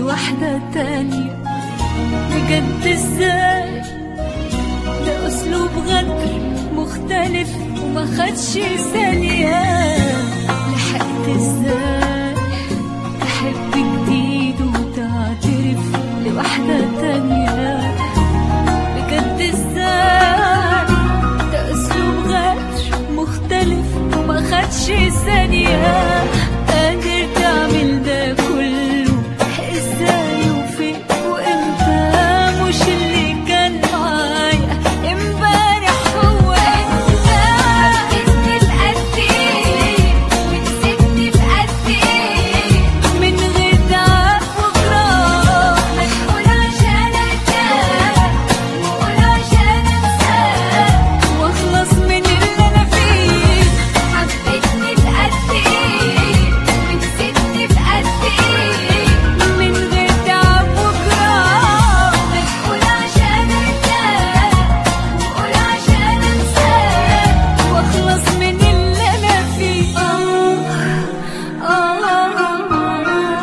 لواحدة تانية بجد ازاي ده اسلوب غدر مختلف وما خدش ثانية لحقت ازاي تحب جديد وتعترف لواحدة تانية بجد ازاي ده اسلوب غدر مختلف وما خدش ثانية قادر تعمل ده كله ازاي وفين وامتى مش اللي كان معايا امبارح هو انت حبيتني بقد ايه ونسيتني بقد ايه من غير تعب وجراح قول عشان ارتاح وقول عشان انساك واخلص من اللي انا فيه حبيتني بقد ايه ونسيتني بقد ايه من غير تعب وجراح قول عشان ارتاح وقول عشان انساك واخلص من اللي انا فيه آه آه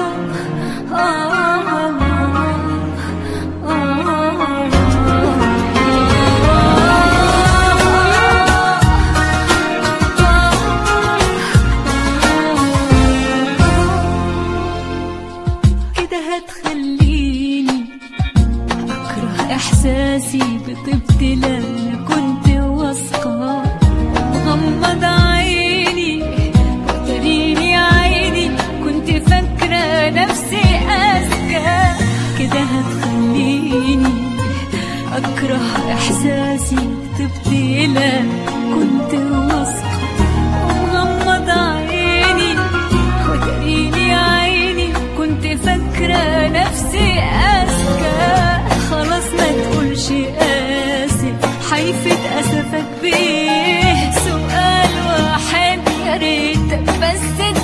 كده هتخليني أكره إحساسي بطيبتي لما كنت واثقة مغمض عيني وتريني عيني كنت فاكرة نفسي أذكى كده هتخليني أكره إحساسي بطيبتي لما كنت واثقة ومغمض عيني وتريني عيني كنت فاكرة نفسي أذكى خلاص ما تقولش آسف حيفت أسفك بيه سؤال واحد يا ريت بس